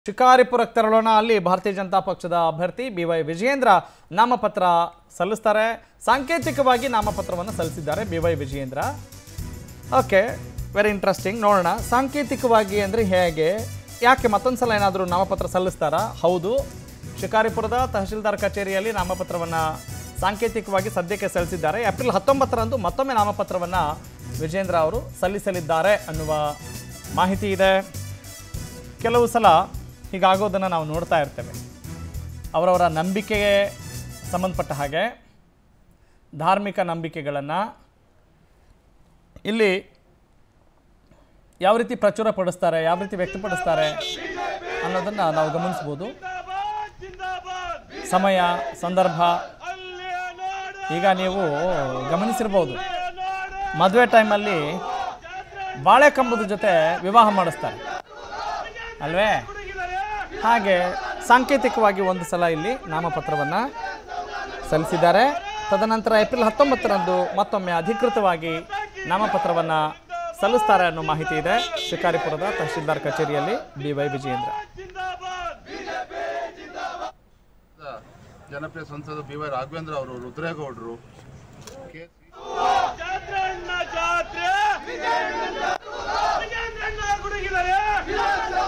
ಶಿಕಾರಿಪುರಕ್ಕೆ ತೆರಳೋಣ ಅಲ್ಲಿ ಭಾರತೀಯ ಜನತಾ ಪಕ್ಷದ ಅಭ್ಯರ್ಥಿ ಬಿ ವೈ ವಿಜಯೇಂದ್ರ ನಾಮಪತ್ರ ಸಲ್ಲಿಸ್ತಾರೆ ಸಾಂಕೇತಿಕವಾಗಿ ನಾಮಪತ್ರವನ್ನು ಸಲ್ಲಿಸಿದ್ದಾರೆ B Y Vijayendra okay very interesting ನೋಡೋಣ ಸಾಂಕೇತಿಕವಾಗಿ ಅಂದರೆ ಹೇಗೆ ಯಾಕೆ ಮತ್ತೊಂದು ಸಲ ಏನಾದರೂ ನಾಮಪತ್ರ ಸಲ್ಲಿಸ್ತಾರಾ ಹೌದು ಶಿಕಾರಿಪುರದ ತಹಶೀಲ್ದಾರ್ ಕಚೇರಿಯಲ್ಲಿ ನಾಮಪತ್ರವನ್ನು ಸಾಂಕೇತಿಕವಾಗಿ ಸದ್ಯಕ್ಕೆ ಸಲ್ಲಿಸಿದ್ದಾರೆ ಏಪ್ರಿಲ್ ಹತ್ತೊಂಬತ್ತರಂದು ಮತ್ತೊಮ್ಮೆ ನಾಮಪತ್ರವನ್ನು ವಿಜೇಂದ್ರ ಅವರು ಸಲ್ಲಿಸಲಿದ್ದಾರೆ ಅನ್ನುವ ಮಾಹಿತಿ ಇದೆ ಕೆಲವು ಸಲ ಹೀಗಾಗೋದನ್ನು ನಾವು ನೋಡ್ತಾ ಇರ್ತೇವೆ ಅವರವರ ನಂಬಿಕೆಗೆ ಸಂಬಂಧಪಟ್ಟ ಹಾಗೆ ಧಾರ್ಮಿಕ ನಂಬಿಕೆಗಳನ್ನು ಇಲ್ಲಿ ಯಾವ ರೀತಿ ಪ್ರಚುರ ಪಡಿಸ್ತಾರೆ ಯಾವ ರೀತಿ ವ್ಯಕ್ತಪಡಿಸ್ತಾರೆ ಅನ್ನೋದನ್ನು ನಾವು ಗಮನಿಸ್ಬೋದು ಸಮಯ ಸಂದರ್ಭ ಈಗ ನೀವು ಗಮನಿಸಿರ್ಬೋದು ಮದುವೆ ಟೈಮಲ್ಲಿ ಬಾಳೆಕಂಬದ ಜೊತೆ ವಿವಾಹ ಮಾಡಿಸ್ತಾರೆ ಅಲ್ವೇ ಹಾಗೆ ಸಾಂಕೇತಿಕವಾಗಿ ಒಂದು ಸಲ ಇಲ್ಲಿ ನಾಮಪತ್ರವನ್ನು ಸಲ್ಲಿಸಿದ್ದಾರೆ ತದನಂತರ ಏಪ್ರಿಲ್ ಹತ್ತೊಂಬತ್ತರಂದು ಮತ್ತೊಮ್ಮೆ ಅಧಿಕೃತವಾಗಿ ನಾಮಪತ್ರವನ್ನು ಸಲ್ಲಿಸ್ತಾರೆ ಅನ್ನೋ ಮಾಹಿತಿ ಇದೆ ಶಿಕಾರಿಪುರದ ತಹಶೀಲ್ದಾರ್ ಕಚೇರಿಯಲ್ಲಿ ಬಿ ವೈ ವಿಜಯೇಂದ್ರ ಜನಪ್ರಿಯ ಸಂಸದ ಬಿ ವೈ ರಾಘವೇಂದ್ರ ಅವರು ರುದ್ರೇಗೌಡರು ಕೆ ಜಾತ್ರೆ ಅಣ್ಣ ಜಾತ್ರೆ ವಿಜೇಂದ್ರಣ್ಣ ಗುಡುಗಿದರೆ